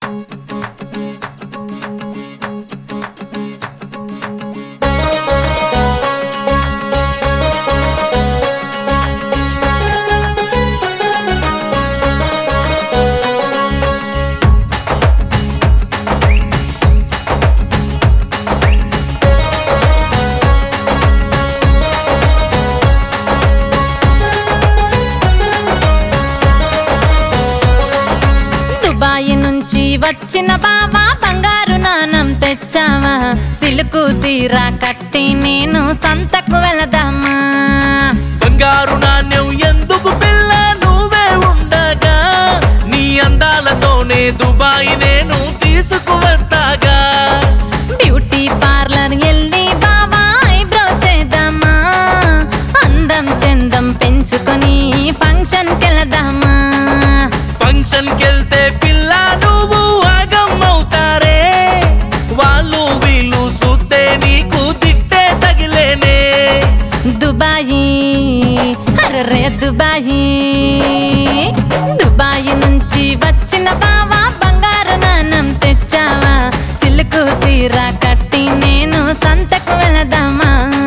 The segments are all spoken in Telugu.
దుబాయి నుంచి వచ్చిన బావా బంగారు నాణం తెచ్చావా సిలుకు సీర కట్టి నేను సంతకు వెళదామా బంగారు నాణ్యం ఎందుకు పిల్ల నువ్వే ఉండగా నీ అందాలతోనే దుబాయ్ నేను తీసుకువస్తాగా బ్యూటీ పార్లర్ వెళ్ళి బావా ఐబ్రో చేద్దామా అందం చందం పెంచుకొని ఫంక్షన్ కెళదామా ఫంక్షన్ కెళ్తే పిల్ల నువ్వు ఆగమ్మవుతారే వాళ్ళు వీళ్ళు చూస్తే నీకు తిట్టే తగిలేనే దుబాయి అర్రే దుబాయి దుబాయి నుంచి వచ్చిన బావా బంగారు నాణం తెచ్చావా సిల్కు సీర కట్టి నేను సంతకు వెళదామా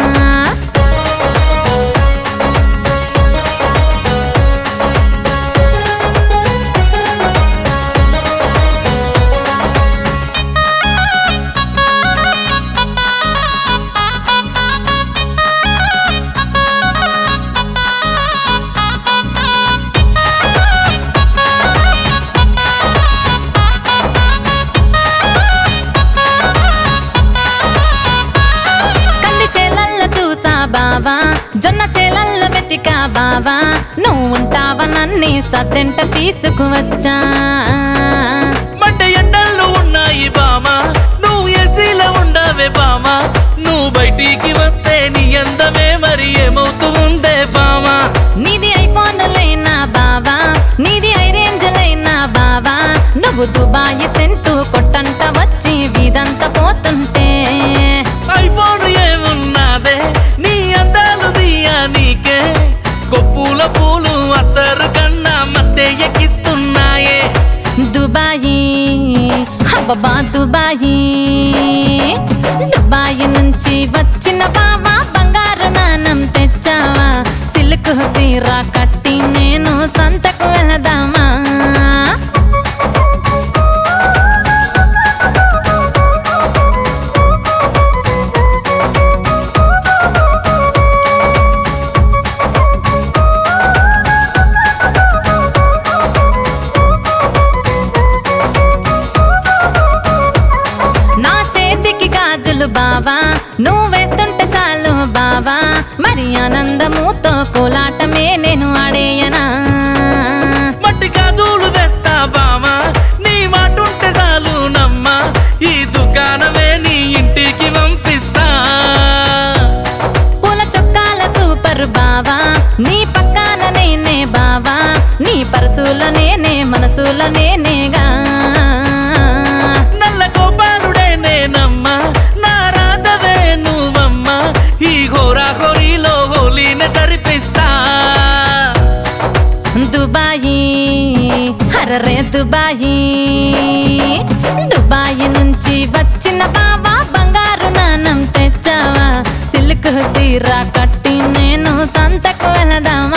కంది చేలల్లో చూసా బావా జొన్న చేలల్లో వెతికా బావా నువ్వు ఉంటావా నన్ని సద్దెంట తీసుకువచ్చా మంట ఎండల్లో ఉన్నాయి బామా నువ్వు ఎసీలో ఉండవే బామా నువ్వు బయటికి వస్తే నీ అందమే మరి ఏమవుతూ ఉందే బామా నీది ఐఫోన్ లైనా బావా నీది ఐరేంజ్ లైనా బావా నువ్వు దుబాయి సెంటు కొట్టంట వచ్చి వీధంతా పోతుంటే ఐఫోన్ ఏమున్నదే నీ అందాలు దియా నీకే కొప్పుల పూలు అత్తరు కన్నా మధ్య ఎక్కిస్తున్నాయే దుబాయి అబ్బబ్బా దుబాయి దుబాయి నుంచి వచ్చిన బావా బంగారు నాణం తెచ్చావా సిల్క్ సీర కట్టి నేను సంతకు వెళదామా నా చేతికి గాజులు బావా నువ్వేస్తుంటే చాలు బావా మరి ఆనందముతో కోలాటమే నేను ఆడేయనా మట్టి గాజులు వేస్తా బామా నీ మాటుంటే చాలు నమ్మా ఈ దుకాణమే నీ ఇంటికి పంపిస్తా పూల చొక్కాల సూపర్ బావా నీ పక్కన నేనే బావా నీ పరసులో నేనే మనసులో నేనేగా నల్ల గోపాలుడే నేనమ్మా నా రాధవే నువ్వమ్మా ఈ హోరా హోరీలో హోలీన జరిపిస్తా దుబాయి అరరే దుబాయి దుబాయి నుంచి వచ్చిన బావా బంగారు నాణం తెచ్చావా సిల్క్ సీర కట్టి నేను సంతకు వెళదామా